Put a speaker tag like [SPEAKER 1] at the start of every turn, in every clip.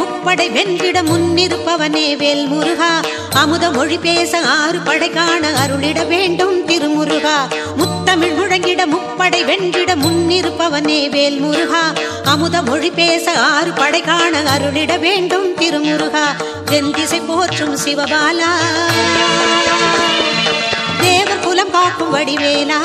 [SPEAKER 1] முப்படை வென்றிட முன்னிருப்பவனே வேல் முருகா அமுத மொழி பேச ஆறு படை காண அருளிட வேண்டும் திருமுருகா முத்தமிழ் முழங்கிட முப்படை வென்றிட முன்னிருப்பவனே வேல் முருகா அமுத மொழி பேச ஆறு படை காண அருளிட வேண்டும் திருமுருகா தென் திசை போற்றும் சிவபாலா தேவர் குலம் காக்கும் வடிவேலா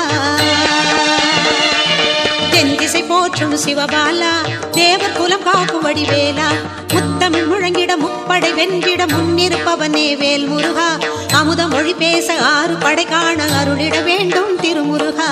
[SPEAKER 1] தென் திசை போற்றும் சிவபாலா தேவர் குலம் காக்கும் வடிவேலா முத்தமிழ் முழங்கிட முப்படை வென்றிட முன்னிருப்பவனே வேல் முருகா அமுத மொழி பேச ஆறு படை காண அருளிட வேண்டும் திருமுருகா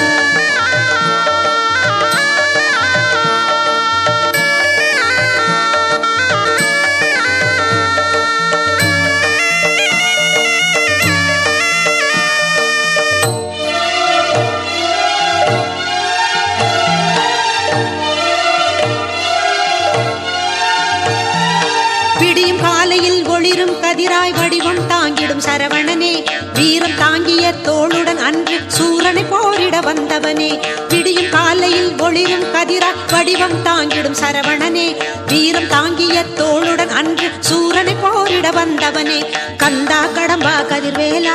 [SPEAKER 1] விடியும் காலையில் ஒளிரும் கதிராய் வடிவம் தாங்கிடும் சரவணனே வீரம் தாங்கிய தோளுடன் அன்று சூரனை போரிட வந்தவனே விடியும் காலையில் ஒளிரும் கதிராய் வடிவம் தாங்கிடும் சரவணனே வீரம் தாங்கிய தோளுடன் அன்று சூரனை போரிட வந்தவனே கந்தா கடம்பா கதிர்வேலா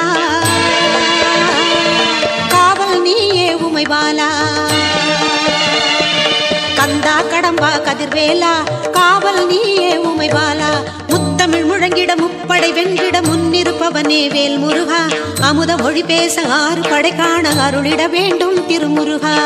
[SPEAKER 1] காவல் நீயே உமை பாலா கந்தா கடம்பா கதிர்வேலா காவல் நீயே உமை பாலா முத்தமிழ் முழங்கிட முப்படை வென்றிட முன்னிருப்பவனே வேல் முருகா அமுத மொழி பேச ஆறு படை காண அருளிட வேண்டும் திருமுருகா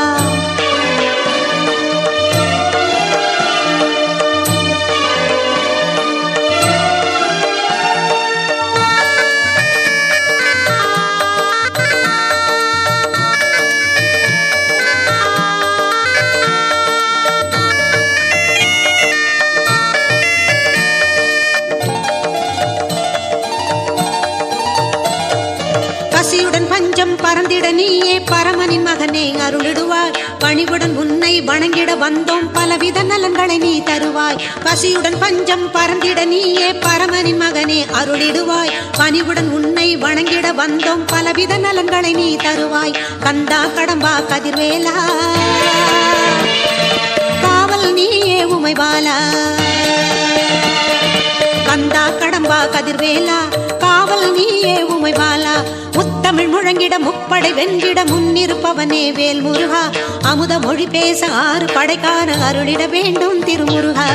[SPEAKER 1] பசியுடன் பஞ்சம் பறந்திட நீயே பரமனின் மகனே அருளிடுவாய் பணிவுடன் உன்னை வணங்கிட வந்தோம் பலவித நலன்களை நீ தருவாய் பசியுடன் பஞ்சம் பறந்திட நீயே பரமனின் மகனே அருளிடுவாய் பணிவுடன் உன்னை வணங்கிட வந்தோம் பலவித நலன்களை நீ தருவாய் கந்தா கடம்பா கதிர்வேலா காவல் நீயே உமை பாலா கந்தா கடம்பா கதிர்வேலா காவல் நீயே உமை பாலா முத்தமிழ் முழங்கிட முப்படை வென்றிட முன்னிருப்பவனே வேல் முருகா அமுத மொழி பேச ஆறு படைக்கான அருளிட வேண்டும் திருமுருகா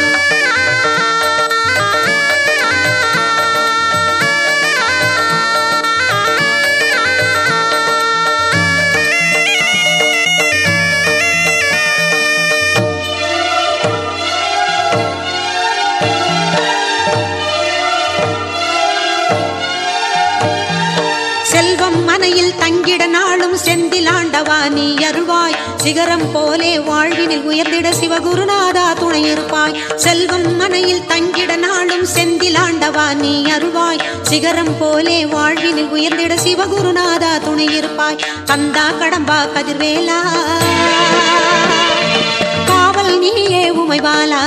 [SPEAKER 1] செல்வம் மனையில் தங்கிட நாளும் செந்திலாண்டவா நீ அருள்வாய் சிகரம் போலே வாழ்வினில் உயர்ந்திட சிவகுருநாதா துணை இருப்பாய் செல்வம் மனையில் தங்கிட நாளும் செந்திலாண்டவா நீ அருள்வாய் சிகரம் போலே வாழ்வினில் உயர்ந்திட சிவகுருநாதா துணை இருப்பாய் கந்தா கடம்பா கதிர்வேலா காவல் நீயே உமை பாலா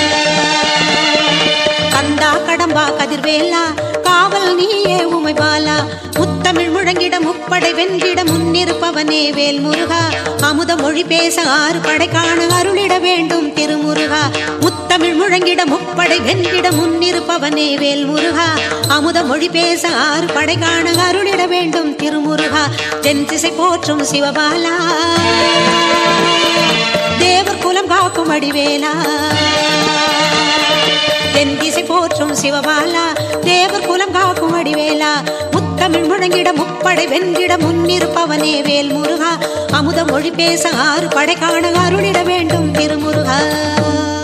[SPEAKER 1] கந்தா கடம்பா கதிர்வேலா காவல் நீயே உமை பாலா முத்தமிழ் முழங்கிட முப்படை வென்றிட முன்னிருப்பவனே வேல் முருகா அமுத மொழி பேச ஆறு படை காண அருளிட வேண்டும் திருமுருகா முத்தமிழ் முழங்கிட முப்படை வென்றிட முன்னிருப்பவனே வேல் முருகா அமுத மொழி பேச ஆறு படை காண அருளிட வேண்டும் திருமுருகா தென் திசை போற்றும் சிவபாலா தேவர் குலம் காக்கும் அடிவேலா தென் திசை போற்றும் சிவபாலா தேவர் குலம் காக்கும் அடிவேலா முத்தமிழ் முழங்கிட முப்படை வென்றிட முன்னிருப்பவனே வேல் முருகா அமுத மொழி பேச ஆறு படை காண அருளிட வேண்டும் திருமுருகா